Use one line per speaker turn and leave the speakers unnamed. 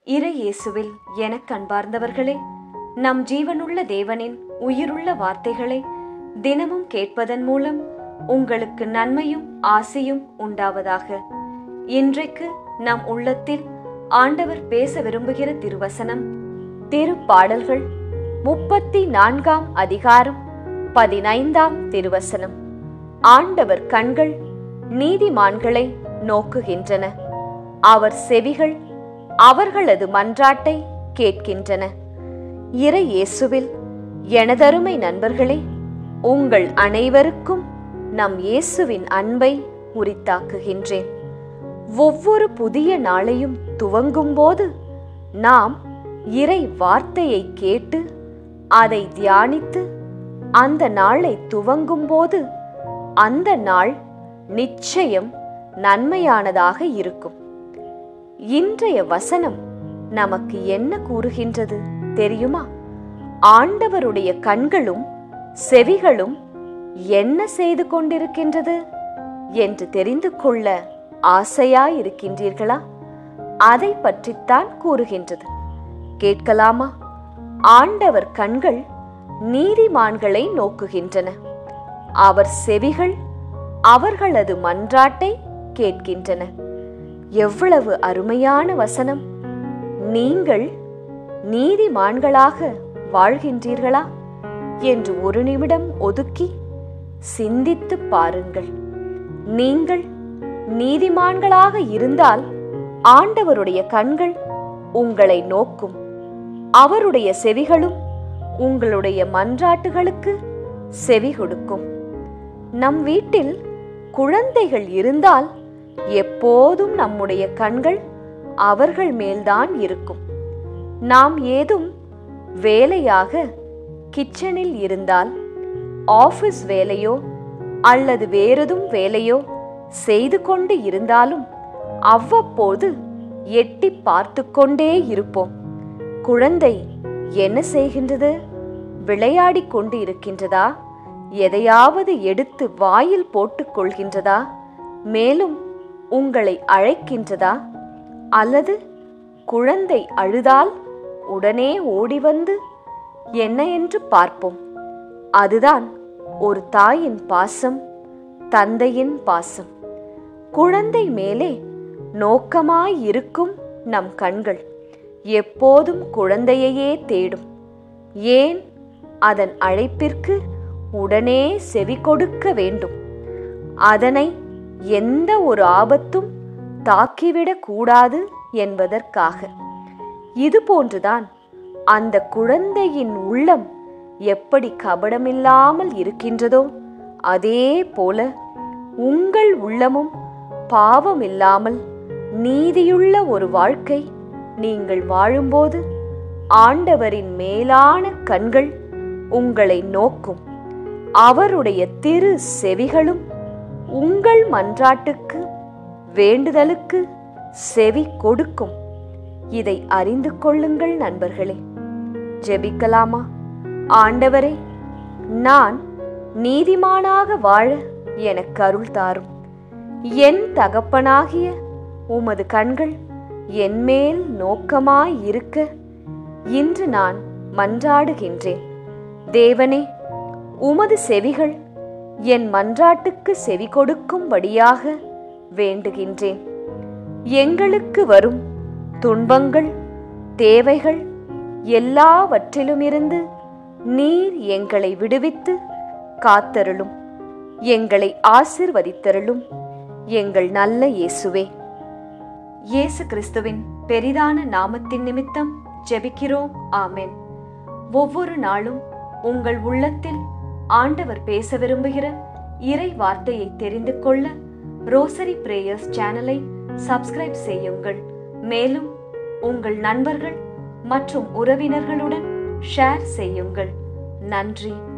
இறை இயேசுவில் எனக் அன்பார்ந்தவர்களே நம் ஜீவனுள்ள தேவனின் உயிருள்ள வார்த்தைகளை தினமும் கேட்பதன் மூலம் உங்களுக்கு நன்மையும் ஆசையும் உண்டாவதாக இன்றைக்கு நம் உள்ளத்தில் ஆண்டவர் பேச விரும்புகிற திருவசனம் திருப்பாடல்கள் முப்பத்தி நான்காம் அதிகாரம் பதினைந்தாம் திருவசனம் ஆண்டவர் கண்கள் நீதிமான்களை நோக்குகின்றன அவர் செவிகள் அவர்களது மன்றாட்டை கேட்கின்றன இறை இயேசுவில் எனதருமை நண்பர்களே உங்கள் அனைவருக்கும் நம் இயேசுவின் அன்பை உரித்தாக்குகின்றேன் ஒவ்வொரு புதிய நாளையும் துவங்கும் போது நாம் இறை வார்த்தையை கேட்டு அதை தியானித்து அந்த நாளை துவங்கும் போது அந்த நாள் நிச்சயம் நன்மையானதாக இருக்கும் இன்றைய வசனம் நமக்கு என்ன கூறுகின்றது தெரியுமா ஆண்டவருடைய கண்களும் செவிகளும் என்ன செய்து கொண்டிருக்கின்றது என்று தெரிந்து கொள்ள ஆசையாயிருக்கின்றீர்களா அதை பற்றித்தான் கூறுகின்றது கேட்கலாமா ஆண்டவர் கண்கள் நீதிமான்களை நோக்குகின்றன அவர் செவிகள் அவர்களது மன்றாட்டை கேட்கின்றன எவ்வளவு அருமையான வசனம் நீங்கள் நீதிமான்களாக வாழ்கின்றீர்களா என்று ஒரு நிமிடம் ஒதுக்கி சிந்தித்து பாருங்கள் நீங்கள் நீதிமான்களாக இருந்தால் ஆண்டவருடைய கண்கள் உங்களை நோக்கும் அவருடைய செவிகளும் உங்களுடைய மன்றாட்டுகளுக்கு செவி கொடுக்கும் நம் வீட்டில் குழந்தைகள் இருந்தால் எப்போதும் நம்முடைய கண்கள் அவர்கள் மேல்தான் இருக்கும் நாம் ஏதும் வேலையாக கிச்சனில் இருந்தால் ஆபீஸ் வேலையோ அல்லது வேறெதும் வேலையோ செய்து கொண்டு இருந்தாலும் அவ்வப்போது எட்டி பார்த்து கொண்டே இருப்போம் குழந்தை என்ன செய்கின்றது விளையாடிக் கொண்டு இருக்கின்றதா எதையாவது எடுத்து வாயில் போட்டுக் கொள்கின்றதா மேலும் உங்களை அழைக்கின்றதா அல்லது குழந்தை அழுதால் உடனே ஓடி வந்து என்ன என்று பார்ப்போம் அதுதான் ஒரு தாயின் பாசம் தந்தையின் பாசம் குழந்தை மேலே நோக்கமாயிருக்கும் நம் கண்கள் எப்போதும் குழந்தையையே தேடும் ஏன் அதன் அழைப்பிற்கு உடனே செவி கொடுக்க வேண்டும் அதனை எந்த ஒரு ஆபத்தும் தாக்கிவிடக் கூடாது என்பதற்காக இது போன்றுதான் அந்த குழந்தையின் உள்ளம் எப்படி கபடமில்லாமல் இருக்கின்றதோ அதே போல உங்கள் உள்ளமும் பாவமில்லாமல் நீதியுள்ள ஒரு வாழ்க்கை நீங்கள் வாழும்போது ஆண்டவரின் மேலான கண்கள் உங்களை நோக்கும் அவருடைய திரு செவிகளும் உங்கள் மன்றாட்டுக்கு வேண்டுதலுக்கு செவி கொடுக்கும் இதை அறிந்து கொள்ளுங்கள் நண்பர்களே ஜெபிக்கலாமா ஆண்டவரே நான் நீதிமானாக வாழ எனக்கு அருள் தாரும் என் தகப்பனாகிய உமது கண்கள் என்மேல் நோக்கமாய் இருக்க இன்று நான் மன்றாடுகின்றேன் தேவனே உமது செவிகள் என் மன்றாட்டுக்கு செவி கொடுக்கும்படியாக வேண்டுகின்றேன் எங்களுக்கு வரும் துன்பங்கள் தேவைகள் எல்லாவற்றிலுமிருந்து நீர் எங்களை விடுவித்து காத்தருளும் எங்களை ஆசிர்வதித்தருளும் எங்கள் நல்ல இயேசுவே இயேசு கிறிஸ்துவின் பெரிதான நாமத்தின் நிமித்தம் ஜெபிக்கிறோம் ஆமென் ஒவ்வொரு நாளும் உங்கள் உள்ளத்தில் ஆண்டவர் பேச விரும்புகிற இறை வார்த்தையை தெரிந்து கொள்ள ரோசரி பிரேயர்ஸ் சேனலை சப்ஸ்கிரைப் செய்யுங்கள் மேலும் உங்கள் நண்பர்கள் மற்றும் உறவினர்களுடன் ஷேர் செய்யுங்கள் நன்றி